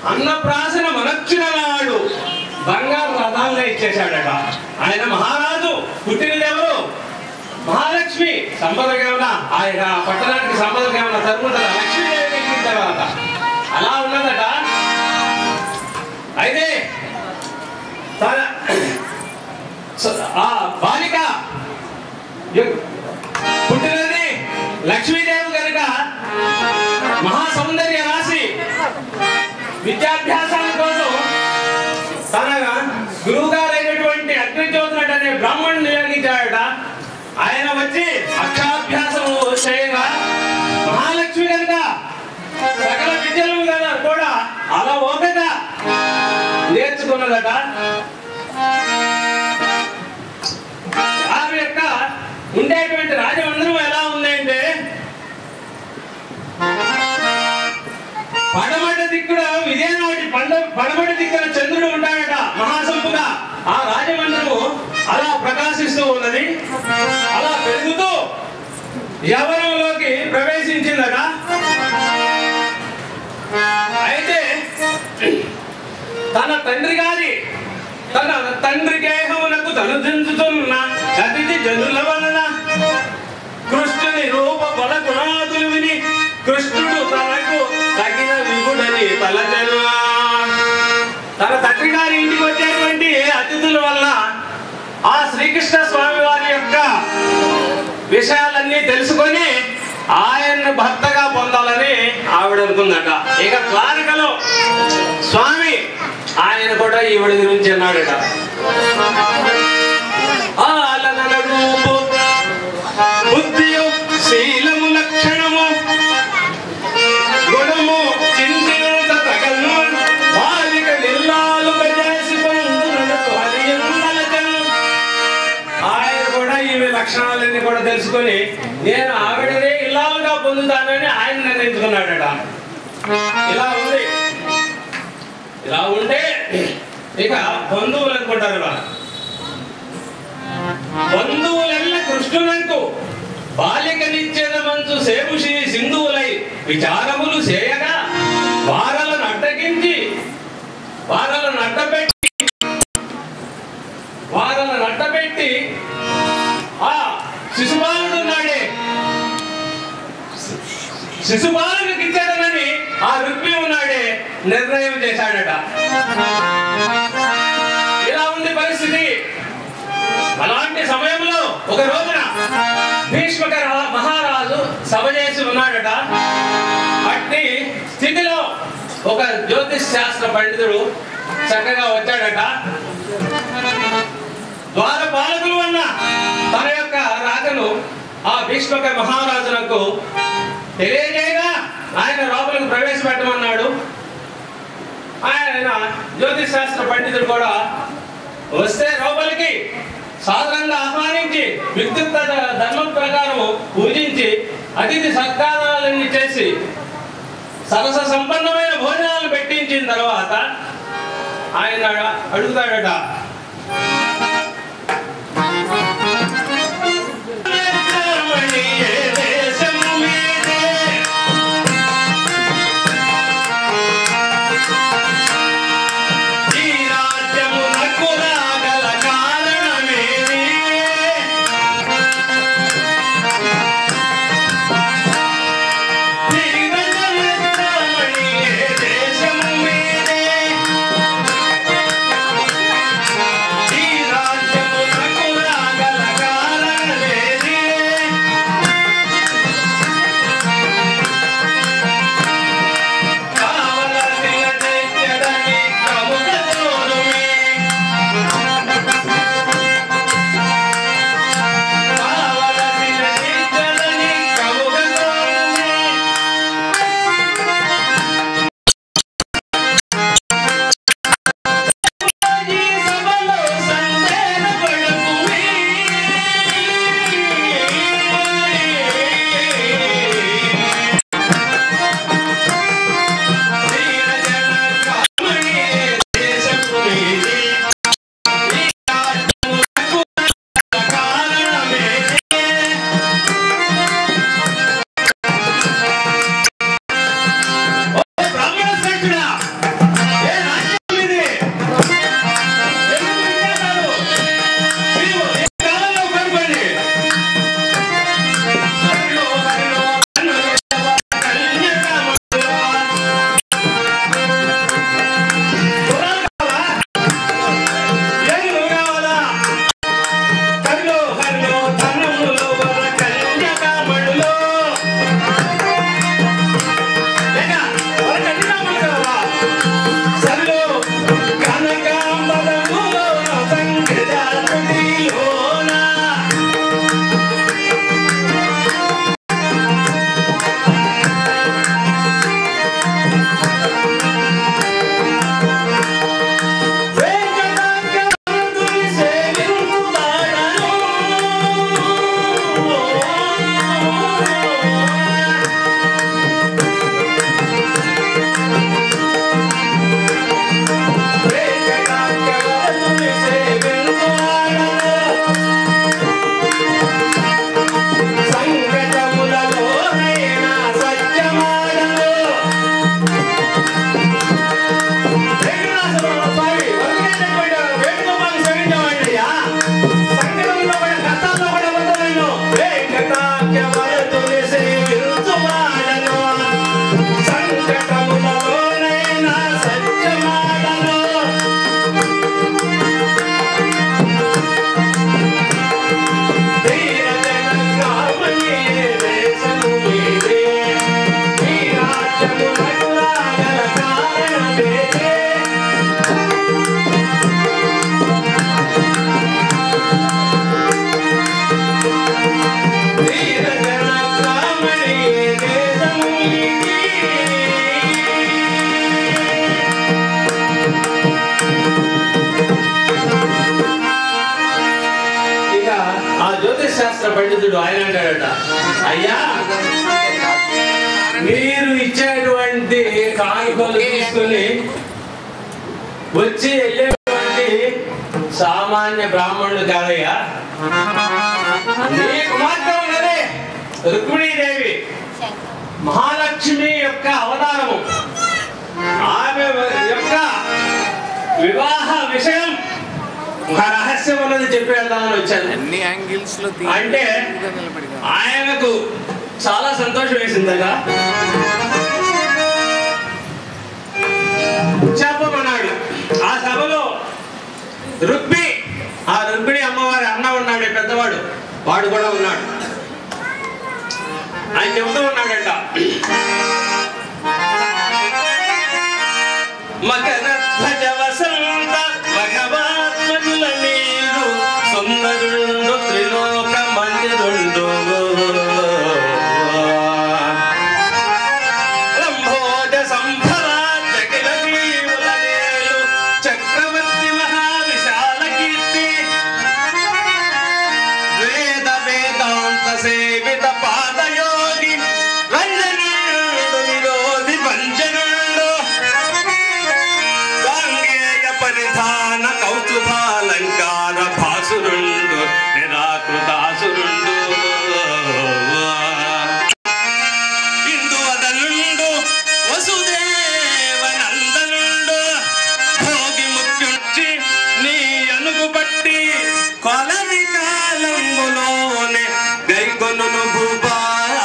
అన్నప్రాసన మనొచ్చిన నాడు బంగారు రథాలుగా ఇచ్చేశాడట ఆయన మహారాజు పుట్టినది ఎవరు మహాలక్ష్మి సంపదగా ఉన్న ఆయన పట్టణానికి సంపదగా ఉన్న తరుముత లక్ష్మీదేవి ఎక్కిన తర్వాత అలా ఉన్నదట అయితే తన ఆ బాలిక యొ- పుట్టినది లక్ష్మీదేవి కనుక మహాసౌందర్య రాశి విద్యాభ్యాసాల కోసం తన గురువు గారైనటువంటి అగ్నిజ్యోతునట్ అనే బ్రాహ్మణుని నియోగించాడట ఆయన వచ్చి అక్షరాభ్యాసం చేయగా మహాలక్ష్మి కనుక సకల విద్యలు కదా కూడా అలా ఓపిక నేర్చుకున్నదట ఆమె యొక్క ఉండేటువంటి రాజమందిరం ఎలా ఉంది అంటే పడమటి దిక్కున విజయనాటి పండ పడమటి దిక్కున చంద్రుడు ఉంటాడట మహాసంపుగా ఆ రాజమందిరము అలా ప్రకాశిస్తూ ఉన్నది అలా పెరుగుతూ యవనంలోకి ప్రవేశించిందట అయితే తన తండ్రి గారి తన తండ్రి గేహమునకు తనుదించుతున్న అతిథి జనుల వలన కృష్ణుని రూప బల గుణాదులు విని కృష్ణుడు తనకు తగిన విగుడని తలచను తన తండ్రి గారి ఇంటికి వచ్చేటువంటి అతిథుల వల్ల ఆ శ్రీకృష్ణ స్వామి వారి యొక్క విషయాలన్నీ తెలుసుకొని ఆయన్ని భర్తగా పొందాలని ఆవిడ అనుకుందట ఇక ద్వారకలో స్వామి ఆయన కూడా ఈవిడ గురించి అన్నాడట ఆలనల రూపు బుద్ధియు శీలము లక్షణము గుణము చింతినంత తగను బాలిక నిల్లాలుగా చేసి పొందునకు హరియందలకను. ఆయన కూడా ఈమె లక్షణాలన్నీ కూడా తెలుసుకొని నేను ఆవిడనే ఇల్లాలుగా పొందుతానని ఆయన నిర్ణయించుకున్నాడట ఇలా ఉంది ఇలా ఉంటే ఇక బంధువులు అనుకుంటారు ఇలా బంధువులెల్ల కృష్ణునకు బాలికనిచ్చేద మంచు సేపుషి సింధువులై విచారములు చేయగా వారలను అడ్డగించి వారలను అడ్డపెట్టి వారలను అడ్డపెట్టి ఆ శిశుపాలుడు ఉన్నాడే శిశుపాలుడికి ఇచ్చాడనని ఆ రుక్మి ఉన్నాడే నిర్ణయం చేశాడట ఇలా ఉంది పరిస్థితి అలాంటి సమయంలో ఒక రోజున భీష్మక రా- మహారాజు సభ చేసి ఉన్నాడట అట్టి స్థితిలో ఒక జ్యోతిష్ శాస్త్ర పండితుడు చక్కగా వచ్చాడట ద్వార పాలకులు అన్న తన యొక్క రాకను ఆ భీష్మక మహారాజునకు తెలియజేయగా ఆయన లోపలికి ప్రవేశపెట్టమన్నాడు ఆయన జ్యోతిష్ శాస్త్ర పండితుడు కూడా వస్తే లోపలికి సాధారణంగా ఆహ్వానించి విద్యుత్ ధర్మం ప్రకారం పూజించి అతిథి సత్కారాలన్నీ చేసి సరస సంపన్నమైన భోజనాలు పెట్టించిన తర్వాత ఆయన అడుగుతాడట ఏ దేశము మీదే? ఈ రాజ్యమునకు రాగల కారణమేమి? దిగజముద్రమణి ఏ దేశము మీదే? ఈ శాస్త్ర పండితుడు ఆయన అంటాడట అయ్యా మీరు ఇచ్చేటువంటి కాగితాలు తీసుకొని వచ్చి వెళ్ళేటువంటి సామాన్య బ్రాహ్మణుడు కాదయ్యా నీ కుమార్తె ఉన్నదే రుక్మిణీదేవి మహాలక్ష్మి యొక్క అవతారము ఆమె యొక్క వివాహ విషయం ఒక రహస్యం ఉన్నది చెప్పి వెళ్దామని వచ్చాను అన్ని యాంగిల్స్ లో అంటే నిలబడి ఆయనకు చాలా సంతోషం వేసిందగా చెప్పమన్నాడు ఆ సభలో రుక్మి ఆ రుక్మిణి అమ్మవారి అన్న ఉన్నాడు పెద్దవాడు వాడు కూడా ఉన్నాడు ఆయన చెబుతూ ఉన్నాడంట మకర ధ్వజ వసంత భగవాత్మజుల మీరు సుందరుండు త్రిలోక మందిరుండు లంబోజ సంభవ జగల జీవుల నేలు చక్రవర్తి మహావిశాల కీర్తి వేద వేదాంత సేవిత పాదయోగి రంజనీయుడు విరోధి పంచనుండు గాంగేయ పరిధాన కౌతుభాలంకార భాసురుండు నిరాకృతాసురుండు ఇందువదనుండు వసుదేవ నందనుండు భోగి ముఖ్యుంచి నీ అనుగు బట్టి కొలది కాలంబులోనే గైకొనును భూపా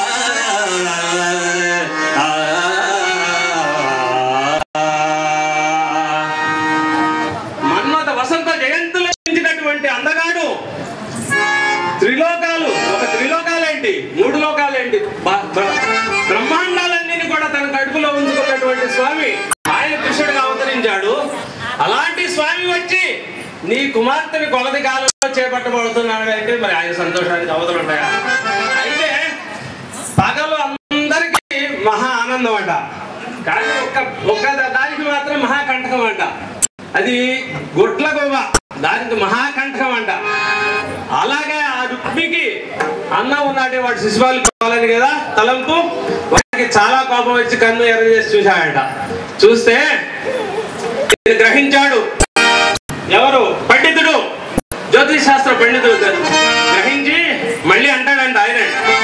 మన్మథ వసంత జయంతులు పెంచినటువంటి అందగాడు త్రిలోకాలు ఒక త్రిలోకాలేంటి మూడు లోకాలేంటి బ- బ్ర- బ్రహ్మాండాలన్నీ కూడా తన కడుపులో ఉంచుకున్నటువంటి స్వామి ఆయన కృష్ణుడిగా అవతరించాడు అలాంటి స్వామి వచ్చి నీ కుమార్తెని కొలది కాలంలో చేపట్టబడుతున్నాడు అంటే మరి ఆయన సంతోషానికి అవతలు ఉంటాయా అయితే పగలు అందరికీ మహా ఆనందం అంట కానీ ఒక్క ఒక్క దానికి మాత్రం మహాకంటకం అంట అది గుట్ల గోవ దానికి మహాకంటకం అంట అలాగే ఆ రుక్మికి అన్న ఉన్నాడే వాడు శిశుపాలు కావాలని కదా తలంపు వాడికి చాలా కోపం వచ్చి కన్ను ఎర్ర చేసి చూశాడంట చూస్తే ఇది గ్రహించాడు ఎవరు పండితుడు జ్యోతిష్ శాస్త్ర పండితుడు గ్రహించి మళ్ళీ అంటాడంట ఆయన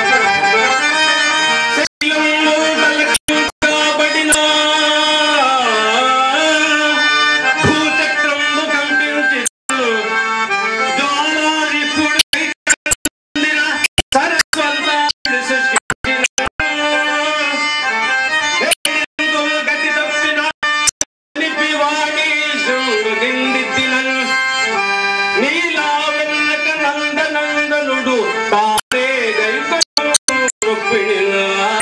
శైలము తలకించబడిన భూచక్రము కంపించి జ్వాలారిపుడై కందిన సరస్వంతాన్ని సృష్టించిన హేయందు గతి తప్పిన నిపివాడి శృంగుగిందిద్దినన్ నీలా వెన్నక నందనందనుడు తారే గైకొను రుక్మిణిలా.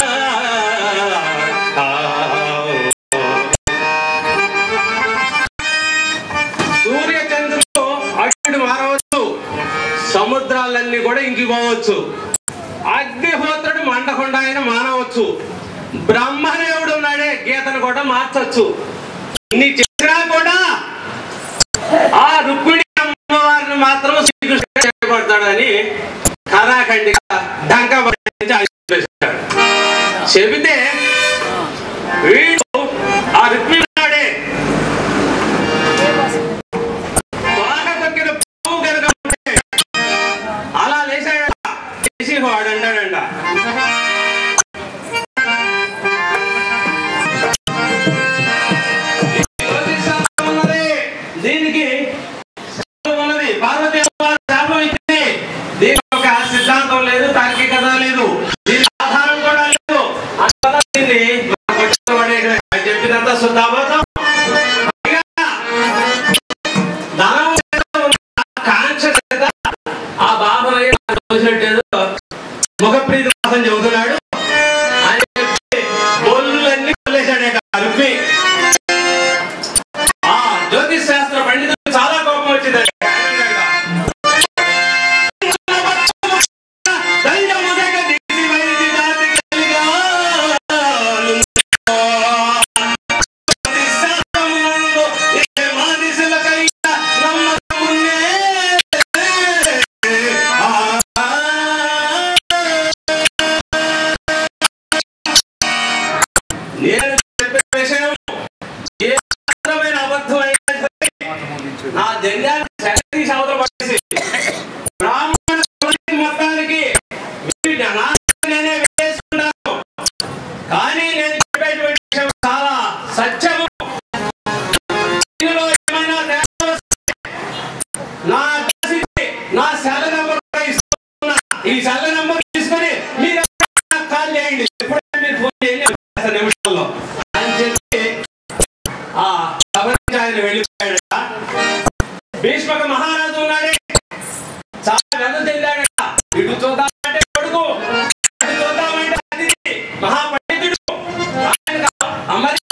సూర్య చంద్రులు అగ్ని మారవచ్చు సముద్రాలన్నీ కూడా ఇంకిపోవచ్చు అగ్నిహోత్రుడు మండకుండా ఆయన మానవచ్చు బ్రహ్మదేవుడు ఉన్నాడే గీతను కూడా మార్చొచ్చు ఇన్ని చేసినా కూడా ఆ రుక్మిణి అమ్మవారిని మాత్రం శ్రీకృష్ణుడు చేయబడతాడని కరాఖండిగా డంక పట్టించి ఆయన చెప్పేశాడు. చెబితే వీడు ఆ రుక్మిణి నాడే బాగా తొక్కిన పాము కనుక ఉంటే అలా లేచాడట లేచి వాడు అంటాడంట జ్యోతిష్ ఉన్నది దీనికి శాపం ఉన్నది పార్వతి అమ్మవారు శాపం ఇచ్చింది దీనికి ఒక సిద్ధాంతం లేదు తార్కికత లేదు దీని ఆధారం కూడా లేదు అందువల్ల దీన్ని మనం పట్టుకొని పడేయడమే. ఆయన చెప్పినంత శుద్ధాబోధం పైగా ధనం మీద ఉన్న కాంక్ష చేత ఆ బాబుని చూసినట్టేదో ముఖప్రీతి కోసం చెబుతున్నాడు ఆయన చెప్పి బొల్లులన్నీ వదిలేశాడట రుక్మి ఆ జ్యోతిష్ శాస్త్ర పండితుడు చాలా కోపం వచ్చిందండి దండముదగ దిగి వైది దాటి కలిగా శాస్త్రమునందు ఏ మానిసులకైనా నమ్మకమున్నే. ఆ నేను చెప్పే విషయం ఏ మాత్రమైన అబద్ధం అయినా సరే నా జన్యాన్ని సెలతీసి అవతల పడేసి బ్రాహ్మణ సమాజం మొత్తానికి మీరు జనాన్ని నేనే వేసుకున్నాను కానీ నేను చెప్పేటువంటి విషయం చాలా సత్యము ఇందులో ఏమైనా తేడా వస్తే నా అడ్రస్కి నా సెల్ నెంబర్ కూడా ఇస్తున్నా ఈ సెల్ నెంబర్ తీసుకొని మీరు ఎవరైనా కాల్ చేయండి ఎప్పుడైనా మీరు ఫోన్ చేయండి ఒక నిమిషాల్లో అని చెప్పి ఆ సభకి ఆయన వెళ్ళిపోయాడు భీష్మక మహారాజు ఉన్నాడే చాలా వెద చెందాడట ఇటు చూద్దామంటే కొడుకు అటు చూద్దామంటే అతిథి మహాపండితుడు ఆయన అమరి